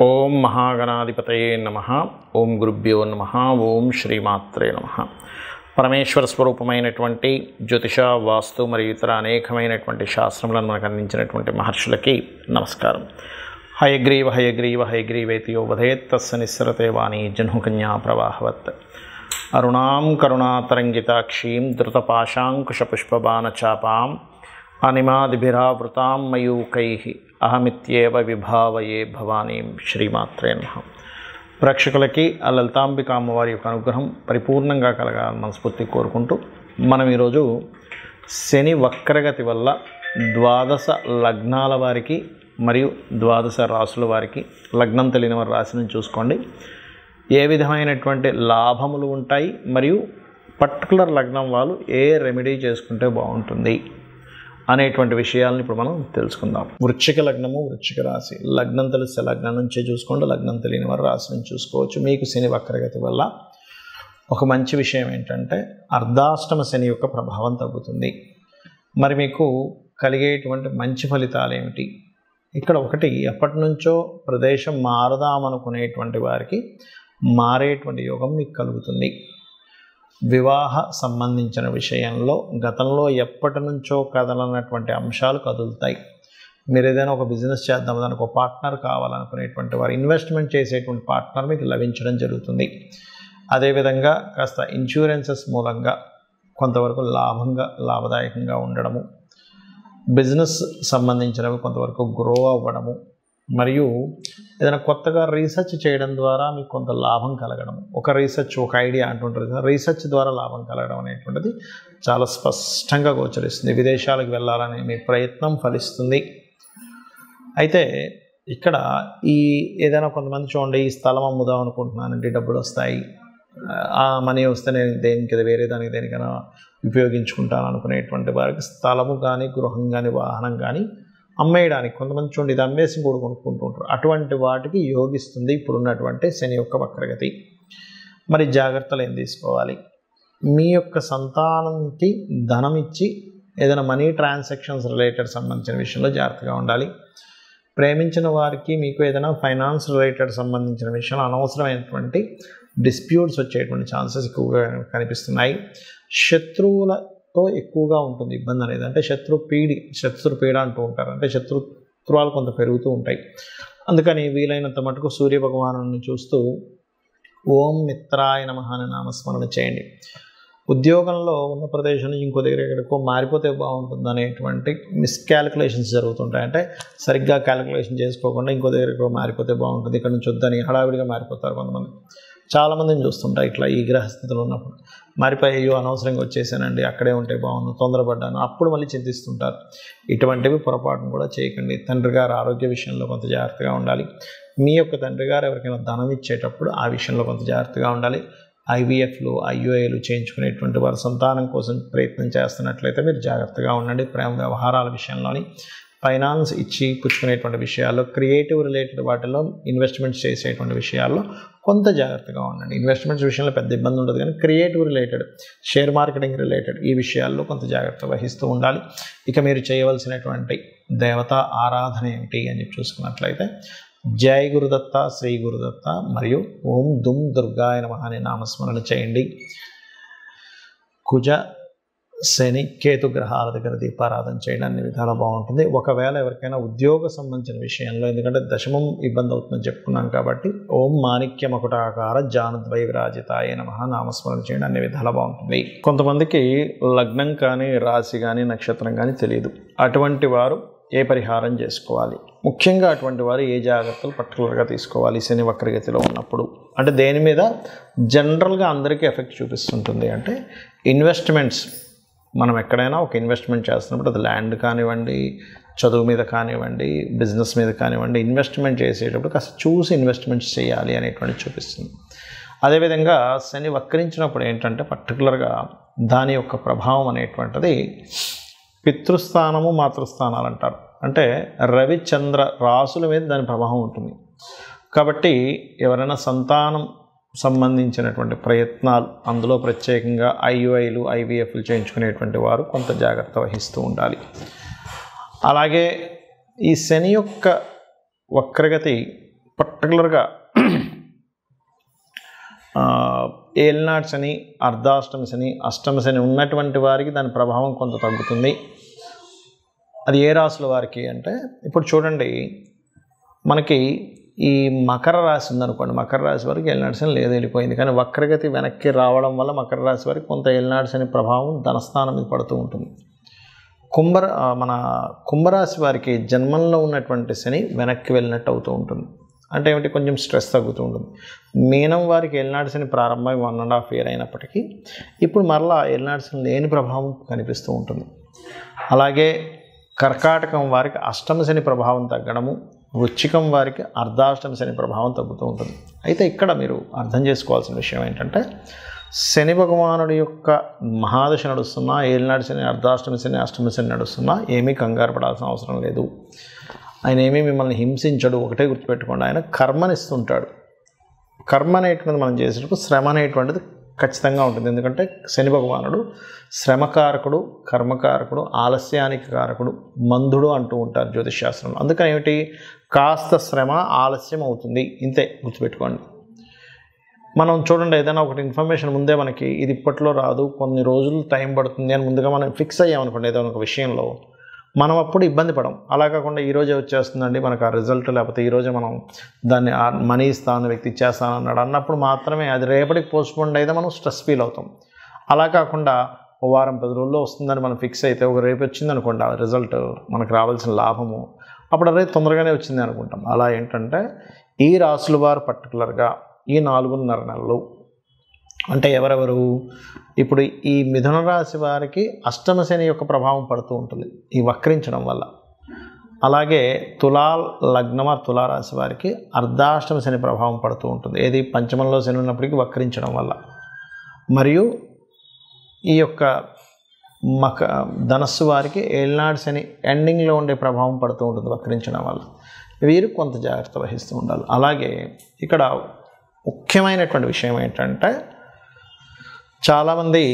ఓం మహాగణాధిపతయే నమ ఓం గురుభ్యో నమ ఓం శ్రీమాత్రే నమ పరమేశ్వర స్వరూపమైనటువంటి జ్యోతిష వాస్తు మరియు ఇతర అనేకమైనటువంటి శాస్త్రములను మనకు అందించినటువంటి మహర్షులకి నమస్కారం హయగ్రీవ హయగ్రీవ హయగ్రీవేతియో వధేత్ తస్స నిస్సరతే వాణి జహ్నుకన్యా ప్రవాహవత్ అరుణాం కరుణాతరంగితాక్షీం ధృతపాశాంకుశపుష్పబాణచాపాం అనిమాదిభిరావృతాం మయూకై అహమిత్యేవ విభావయే భవానీం శ్రీమాత్రే నమ ప్రేక్షకులకి ఆ లలితాంబిక అమ్మవారి యొక్క అనుగ్రహం పరిపూర్ణంగా కలగాలని మనస్ఫూర్తి కోరుకుంటూ మనం ఈరోజు శని వక్రగతి వల్ల ద్వాదశ లగ్నాల వారికి మరియు ద్వాదశ రాసుల వారికి లగ్నం తెలియని వారి రాశిని చూసుకోండి ఏ విధమైనటువంటి లాభములు ఉంటాయి మరియు పర్టికులర్ లగ్నం వాళ్ళు ఏ రెమెడీ చేసుకుంటే బాగుంటుంది అనేటువంటి విషయాలను ఇప్పుడు మనం తెలుసుకుందాం వృశ్చిక లగ్నము వృశ్చిక రాశి లగ్నం తెలిస్తే లగ్నం నుంచే చూసుకోండి లగ్నం తెలియని వారు రాశి నుంచి చూసుకోవచ్చు మీకు శని వక్రగతి వల్ల ఒక మంచి విషయం ఏంటంటే అర్ధాష్టమ శని యొక్క ప్రభావం తగ్గుతుంది మరి మీకు కలిగేటువంటి మంచి ఫలితాలు ఏమిటి ఇక్కడ ఒకటి ఎప్పటి నుంచో ప్రదేశం మారదామనుకునేటువంటి వారికి మారేటువంటి యోగం మీకు కలుగుతుంది వివాహ సంబంధించిన విషయంలో గతంలో ఎప్పటి నుంచో కదలనటువంటి అంశాలు కదులుతాయి మీరు ఏదైనా ఒక బిజినెస్ చేద్దాం దానికి ఒక పార్ట్నర్ కావాలనుకునేటువంటి వారు ఇన్వెస్ట్మెంట్ చేసేటువంటి పార్ట్నర్ మీకు లభించడం జరుగుతుంది అదేవిధంగా కాస్త ఇన్సూరెన్సెస్ మూలంగా కొంతవరకు లాభంగా లాభదాయకంగా ఉండడము బిజినెస్ సంబంధించినవి కొంతవరకు గ్రో అవ్వడము మరియు ఏదైనా కొత్తగా రీసెర్చ్ చేయడం ద్వారా మీకు కొంత లాభం కలగడం ఒక రీసెర్చ్ ఒక ఐడియా అంటుంటారు కదా రీసెర్చ్ ద్వారా లాభం కలగడం అనేటువంటిది చాలా స్పష్టంగా గోచరిస్తుంది విదేశాలకు వెళ్ళాలనే మీ ప్రయత్నం ఫలిస్తుంది అయితే ఇక్కడ ఈ ఏదైనా కొంతమంది చూడండి ఈ స్థలం అమ్ముదాం అనుకుంటున్నానండి డబ్బులు వస్తాయి ఆ మనీ వస్తే నేను దేనికి వేరే దానికి దేనికైనా ఉపయోగించుకుంటాను అనుకునేటువంటి వారికి స్థలము కానీ గృహం కానీ వాహనం కానీ అమ్మేయడానికి కొంతమంది చూడండి ఇది అమ్మేసి కూడా కొనుక్కుంటూ ఉంటారు అటువంటి వాటికి యోగిస్తుంది ఇప్పుడున్నటువంటి శని యొక్క వక్రగతి మరి జాగ్రత్తలు ఏం తీసుకోవాలి మీ యొక్క సంతానంకి ధనం ఇచ్చి ఏదైనా మనీ ట్రాన్సాక్షన్స్ రిలేటెడ్ సంబంధించిన విషయంలో జాగ్రత్తగా ఉండాలి ప్రేమించిన వారికి మీకు ఏదైనా ఫైనాన్స్ రిలేటెడ్ సంబంధించిన విషయంలో అనవసరమైనటువంటి డిస్ప్యూట్స్ వచ్చేటువంటి ఛాన్సెస్ ఎక్కువగా కనిపిస్తున్నాయి శత్రువులతో ఎక్కువగా ఉంటుంది ఇబ్బంది అనేది అంటే శత్రు పీడి శత్రు పీడ అంటూ ఉంటారు అంటే శత్రుత్వాలు కొంత పెరుగుతూ ఉంటాయి అందుకని వీలైనంత మటుకు సూర్య భగవాను చూస్తూ ఓం మిత్రాయ నమ అని నామస్మరణ చేయండి ఉద్యోగంలో ఉన్న ప్రదేశం నుంచి ఇంకో దగ్గర ఎక్కడికో మారిపోతే బాగుంటుంది అనేటువంటి మిస్కాలిక్యులేషన్స్ జరుగుతుంటాయి అంటే సరిగ్గా క్యాలిక్యులేషన్ చేసుకోకుండా ఇంకో దగ్గరకు మారిపోతే బాగుంటుంది ఇక్కడ నుంచి వద్దని హడావిడిగా మారిపోతారు కొంతమంది చాలామందిని చూస్తుంటాయి ఇట్లా ఈ గ్రహస్థితిలో ఉన్నప్పుడు మారిపోయి అయ్యో అనవసరంగా వచ్చేసానండి అక్కడే ఉంటే బాగుంది తొందరపడ్డాను అప్పుడు మళ్ళీ చింతిస్తుంటారు ఇటువంటివి పొరపాటును కూడా చేయకండి తండ్రి గారు ఆరోగ్య విషయంలో కొంత జాగ్రత్తగా ఉండాలి మీ యొక్క తండ్రి గారు ఎవరికైనా ధనం ఇచ్చేటప్పుడు ఆ విషయంలో కొంత జాగ్రత్తగా ఉండాలి ఐవీఎఫ్లు ఐయుఐలు చేయించుకునేటువంటి వారు సంతానం కోసం ప్రయత్నం చేస్తున్నట్లయితే మీరు జాగ్రత్తగా ఉండండి ప్రేమ వ్యవహారాల విషయంలోని ఫైనాన్స్ ఇచ్చి పుచ్చుకునేటువంటి విషయాల్లో క్రియేటివ్ రిలేటెడ్ వాటిలో ఇన్వెస్ట్మెంట్స్ చేసేటువంటి విషయాల్లో కొంత జాగ్రత్తగా ఉండండి ఇన్వెస్ట్మెంట్స్ విషయంలో పెద్ద ఇబ్బంది ఉండదు కానీ creative related share marketing related ఈ విషయాల్లో కొంత జాగ్రత్త వహిస్తూ ఉండాలి ఇక మీరు చేయవలసినటువంటి దేవతా ఆరాధన ఏమిటి అని చెప్పి చూసుకున్నట్లయితే జై గురుదత్త శ్రీ గురుదత్త మరియు ఓం దుమ్ దుర్గాయ నమ అనే నామస్మరణ చేయండి కుజ శని కేతు గ్రహాల దగ్గర దీపారాధన చేయడం అన్ని విధాలా బాగుంటుంది ఒకవేళ ఎవరికైనా ఉద్యోగ సంబంధించిన విషయంలో ఎందుకంటే దశమం ఇబ్బంది అవుతుందని చెప్పుకున్నాం కాబట్టి ఓం మాణిక్య మకుటాకార జానుద్వయ విరాజితాయ నమ నామస్మరణ చేయడం అన్ని విధాలా బాగుంటుంది కొంతమందికి లగ్నం కానీ రాశి కానీ నక్షత్రం కానీ తెలియదు అటువంటి వారు ఏ పరిహారం చేసుకోవాలి ముఖ్యంగా అటువంటి వారు ఏ జాగ్రత్తలు పర్టికులర్గా తీసుకోవాలి శని వక్రగతిలో ఉన్నప్పుడు అంటే దేని మీద జనరల్గా అందరికీ ఎఫెక్ట్ చూపిస్తుంటుంది అంటే ఇన్వెస్ట్మెంట్స్ మనం ఎక్కడైనా ఒక ఇన్వెస్ట్మెంట్ చేస్తున్నప్పుడు అది ల్యాండ్ కానివ్వండి చదువు మీద కానివ్వండి బిజినెస్ మీద కానివ్వండి ఇన్వెస్ట్మెంట్ చేసేటప్పుడు కాస్త చూసి ఇన్వెస్ట్మెంట్స్ చేయాలి అనేటువంటి చూపిస్తుంది అదేవిధంగా శని వక్రించినప్పుడు ఏంటంటే పర్టికులర్గా దాని యొక్క ప్రభావం అనేటువంటిది పితృస్థానము మాతృస్థానాలు అంటారు అంటే రవిచంద్ర రాసుల మీద దాని ప్రభావం ఉంటుంది కాబట్టి ఎవరైనా సంతానం సంబంధించినటువంటి ప్రయత్నాలు అందులో ప్రత్యేకంగా ఐయుఐలు ఐవీఎఫ్లు చేయించుకునేటువంటి వారు కొంత జాగ్రత్త వహిస్తూ ఉండాలి అలాగే ఈ శని యొక్క వక్రగతి పర్టికులర్గా ఏల్నాట్స్ అని అర్ధాష్టమిస్ అని అష్టమిస్ అని ఉన్నటువంటి వారికి దాని ప్రభావం కొంత తగ్గుతుంది అది ఏ రాసుల వారికి అంటే ఇప్పుడు చూడండి మనకి ఈ మకర రాశి ఉందనుకోండి మకర రాశి వారికి ఎల్నాడ్స్ అని లేదు వెళ్ళిపోయింది కానీ వక్రగతి వెనక్కి రావడం వల్ల మకర రాశి వారికి కొంత ఎల్నాడ్స్ అనే ప్రభావం ధనస్థానం మీద పడుతూ ఉంటుంది కుంభర ఆ, మన కుంభరాశి వారికి జన్మంలో ఉన్నటువంటి శని వెనక్కి వెళ్ళినట్టు అవుతూ ఉంటుంది అంటే ఏమిటి కొంచెం స్ట్రెస్ తగ్గుతూ ఉంటుంది మీనం వారికి ఎల్నాడు శని ప్రారంభమై వన్ అండ్ హాఫ్ ఇయర్ అయినప్పటికీ ఇప్పుడు మరలా ఎల్నాడు శని లేని ప్రభావం కనిపిస్తూ ఉంటుంది అలాగే కర్కాటకం వారికి అష్టమ శని ప్రభావం తగ్గడము వృచ్చికం వారికి అర్ధాష్టమ శని ప్రభావం తగ్గుతూ ఉంటుంది అయితే ఇక్కడ మీరు అర్థం చేసుకోవాల్సిన విషయం ఏంటంటే శని భగవానుడి యొక్క మహాదశ నడుస్తున్నా ఏలినాడు శని అర్ధాష్టమి శని అష్టమి శని నడుస్తున్నా ఏమీ కంగారు పడాల్సిన అవసరం లేదు ఆయన ఏమీ మిమ్మల్ని హింసించడు ఒకటే గుర్తుపెట్టుకోండి ఆయన కర్మనిస్తుంటాడు కర్మ అనేటువంటిది మనం చేసేటప్పుడు శ్రమ అనేటువంటిది ఖచ్చితంగా ఉంటుంది ఎందుకంటే శని భగవానుడు శ్రమకారకుడు కర్మకారకుడు ఆలస్యానికి కారకుడు మందుడు అంటూ ఉంటారు జ్యోతిష్ శాస్త్రంలో అందుకని ఏమిటి కాస్త శ్రమ ఆలస్యం అవుతుంది ఇంతే గుర్తుపెట్టుకోండి మనం చూడండి ఏదైనా ఒకటి ఇన్ఫర్మేషన్ ముందే మనకి ఇది ఇప్పట్లో రాదు కొన్ని రోజులు టైం పడుతుంది అని ముందుగా మనం ఫిక్స్ అయ్యామనుకోండి ఏదైనా ఒక విషయంలో మనం అప్పుడు ఇబ్బంది పడం అలా కాకుండా ఈరోజే వచ్చేస్తుందండి మనకు ఆ రిజల్ట్ లేకపోతే ఈరోజే మనం దాన్ని ఆ మనీ ఇస్తాను వ్యక్తి ఇచ్చేస్తాను అన్నాడు అన్నప్పుడు మాత్రమే అది రేపటికి పోస్ట్పోండ్ అయితే మనం స్ట్రెస్ ఫీల్ అవుతాం అలా కాకుండా ఓ వారం పది రోజుల్లో వస్తుందని మనం ఫిక్స్ అయితే ఒక రేపు వచ్చింది అనుకోండి ఆ రిజల్ట్ మనకు రావాల్సిన లాభము అప్పుడు అదే తొందరగానే వచ్చింది అనుకుంటాం అలా ఏంటంటే ఈ రాసుల వారు పర్టికులర్గా ఈ నాలుగున్నర నెలలు అంటే ఎవరెవరు ఇప్పుడు ఈ మిథున రాశి వారికి అష్టమ శని యొక్క ప్రభావం పడుతూ ఉంటుంది ఈ వక్రించడం వల్ల అలాగే తులా లగ్నమ తులారాశి వారికి అర్ధాష్టమ శని ప్రభావం పడుతూ ఉంటుంది ఏది పంచమంలో శని ఉన్నప్పటికీ వక్రించడం వల్ల మరియు ఈ యొక్క మక ధనస్సు వారికి ఏళ్ళనాడు శని ఎండింగ్లో ఉండే ప్రభావం పడుతూ ఉంటుంది వక్రించడం వల్ల వీరు కొంత జాగ్రత్త వహిస్తూ ఉండాలి అలాగే ఇక్కడ ముఖ్యమైనటువంటి విషయం ఏంటంటే చాలామంది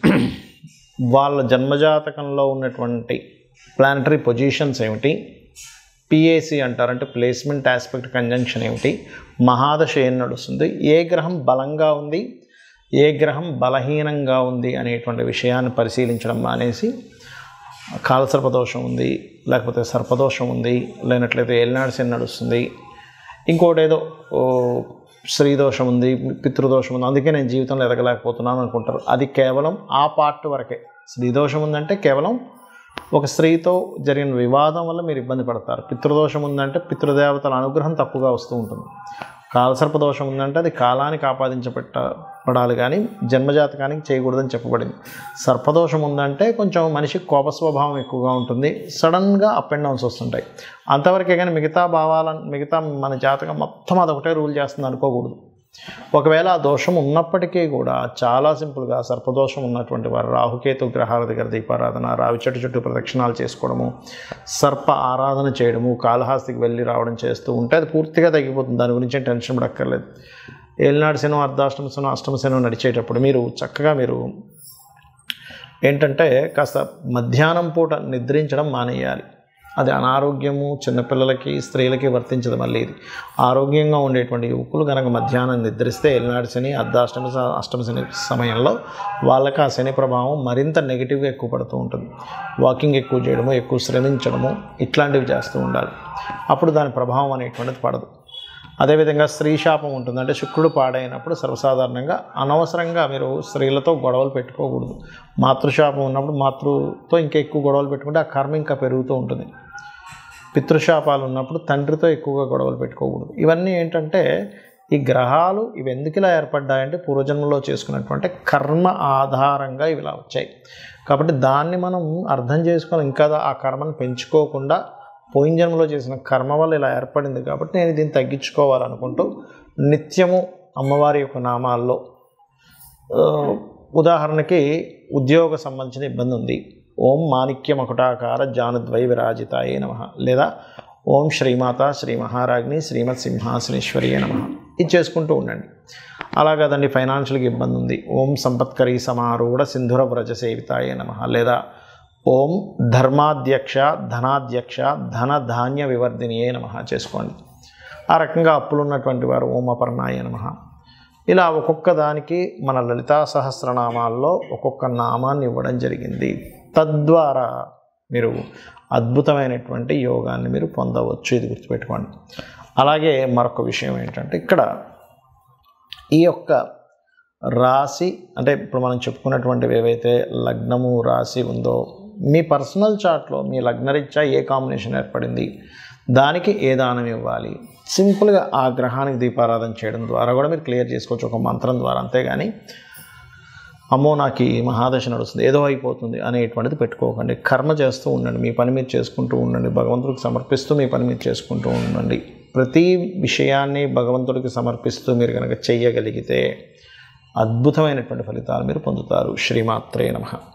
వాళ్ళ జన్మజాతకంలో ఉన్నటువంటి ప్లానటరీ పొజిషన్స్ ఏమిటి పిఏసి అంటారంటే ప్లేస్మెంట్ ఆస్పెక్ట్ కంజంక్షన్ ఏమిటి మహాదశ ఏం నడుస్తుంది ఏ గ్రహం బలంగా ఉంది ఏ గ్రహం బలహీనంగా ఉంది అనేటువంటి విషయాన్ని పరిశీలించడం మానేసి కాలసర్పదోషం ఉంది లేకపోతే సర్పదోషం ఉంది లేనట్లయితే ఏలినాడు శని నడుస్తుంది ఇంకోటి ఏదో ఓ, స్త్రీదోషం ఉంది పితృదోషం ఉంది అందుకే నేను జీవితంలో ఎదగలేకపోతున్నాను అనుకుంటారు అది కేవలం ఆ పార్ట్ వరకే స్త్రీదోషం ఉందంటే కేవలం ఒక స్త్రీతో జరిగిన వివాదం వల్ల మీరు ఇబ్బంది పడతారు పితృదోషం ఉందంటే పితృదేవతల అనుగ్రహం తప్పుగా వస్తూ ఉంటుంది కాలసర్పదోషం ఉందంటే అది కాలానికి ఆపాదించబెట్ట పడాలి కానీ జన్మజాతకానికి చేయకూడదని చెప్పబడింది సర్పదోషం ఉందంటే కొంచెం మనిషి కోప స్వభావం ఎక్కువగా ఉంటుంది సడన్గా అప్ అండ్ డౌన్స్ వస్తుంటాయి అంతవరకే కానీ మిగతా భావాలను మిగతా మన జాతకం మొత్తం అదొకటే రూల్ చేస్తుంది అనుకోకూడదు ఒకవేళ ఆ దోషం ఉన్నప్పటికీ కూడా చాలా సింపుల్గా సర్పదోషం ఉన్నటువంటి వారు రాహుకేతు గ్రహాల దగ్గర దీపారాధన రావి చెట్టు చుట్టూ ప్రదక్షిణాలు చేసుకోవడము సర్ప ఆరాధన చేయడము కాళహాస్తికి వెళ్ళి రావడం చేస్తూ ఉంటే అది పూర్తిగా తగ్గిపోతుంది దాని గురించి ఏం టెన్షన్ పడక్కర్లేదు ఏలినాడు శనం అర్ధాష్టమ శనం అష్టమ శనం నడిచేటప్పుడు మీరు చక్కగా మీరు ఏంటంటే కాస్త మధ్యాహ్నం పూట నిద్రించడం మానేయాలి అది అనారోగ్యము చిన్నపిల్లలకి స్త్రీలకి వర్తించదు మళ్ళీ ఇది ఆరోగ్యంగా ఉండేటువంటి యువకులు కనుక మధ్యాహ్నం నిద్రిస్తే ఎల్నాడు శని అర్ధాష్టమి స- అష్టమి శని సమయంలో వాళ్ళకి ఆ శని ప్రభావం మరింత నెగిటివ్గా ఎక్కువ పడుతూ ఉంటుంది వాకింగ్ ఎక్కువ చేయడము ఎక్కువ శ్రమించడము ఇట్లాంటివి చేస్తూ ఉండాలి అప్పుడు దాని ప్రభావం అనేటువంటిది పడదు అదేవిధంగా స్త్రీ శాపం ఉంటుంది అంటే శుక్రుడు పాడైనప్పుడు సర్వసాధారణంగా అనవసరంగా మీరు స్త్రీలతో గొడవలు పెట్టుకోకూడదు మాతృశాపం ఉన్నప్పుడు మాతృతో ఇంకా ఎక్కువ గొడవలు పెట్టుకుంటే ఆ కర్మ ఇంకా పెరుగుతూ ఉంటుంది పితృశాపాలు ఉన్నప్పుడు తండ్రితో ఎక్కువగా గొడవలు పెట్టుకోకూడదు ఇవన్నీ ఏంటంటే ఈ గ్రహాలు ఇవి ఎందుకు ఇలా ఏర్పడ్డాయంటే పూర్వజన్మలో చేసుకున్నటువంటి కర్మ ఆధారంగా ఇవి ఇలా వచ్చాయి కాబట్టి దాన్ని మనం అర్థం చేసుకొని ఇంకా ఆ కర్మను పెంచుకోకుండా పోయిన జన్మలో చేసిన కర్మ వల్ల ఇలా ఏర్పడింది కాబట్టి నేను దీన్ని తగ్గించుకోవాలనుకుంటూ నిత్యము అమ్మవారి యొక్క నామాల్లో ఆ, ఉదాహరణకి ఉద్యోగ సంబంధించిన ఇబ్బంది ఉంది ఓం మాణిక్య మకుటాకార జానుద్వై విరాజితాయే నమ లేదా ఓం శ్రీమాత శ్రీ మహారాజ్ని శ్రీమత్ సింహాసనేశ్వరియే నమ ఇది చేసుకుంటూ ఉండండి అలా కదండి ఫైనాన్షియల్గా ఇబ్బంది ఉంది ఓం సంపత్కరీ సమారూఢ సింధుర వ్రజ సేవితాయే నమ లేదా ఓం ధర్మాధ్యక్ష ధనాధ్యక్ష ధన ధాన్య వివర్ధినియే నమ చేసుకోండి ఆ రకంగా అప్పులు ఉన్నటువంటి వారు ఓం అపర్ణాయ నమః ఇలా ఒక్కొక్క దానికి మన లలితా సహస్రనామాల్లో ఒక్కొక్క నామాన్ని ఇవ్వడం జరిగింది తద్వారా మీరు అద్భుతమైనటువంటి యోగాన్ని మీరు పొందవచ్చు ఇది గుర్తుపెట్టుకోండి అలాగే మరొక విషయం ఏంటంటే ఇక్కడ ఈ యొక్క రాశి అంటే ఇప్పుడు మనం చెప్పుకున్నటువంటివి ఏవైతే లగ్నము రాశి ఉందో మీ పర్సనల్ చార్ట్లో మీ లగ్నరీత్యా ఏ కాంబినేషన్ ఏర్పడింది దానికి ఏ దానం ఇవ్వాలి సింపుల్గా ఆ గ్రహానికి దీపారాధన చేయడం ద్వారా కూడా మీరు క్లియర్ చేసుకోవచ్చు ఒక మంత్రం ద్వారా అంతేగాని అమ్మో నాకు ఈ మహాదశ నడుస్తుంది ఏదో అయిపోతుంది అనేటువంటిది పెట్టుకోకండి కర్మ చేస్తూ ఉండండి మీ పని మీరు చేసుకుంటూ ఉండండి భగవంతుడికి సమర్పిస్తూ మీ పని మీరు చేసుకుంటూ ఉండండి ప్రతి విషయాన్ని భగవంతుడికి సమర్పిస్తూ మీరు కనుక చెయ్యగలిగితే అద్భుతమైనటువంటి ఫలితాలు మీరు పొందుతారు శ్రీమాత్రే నమ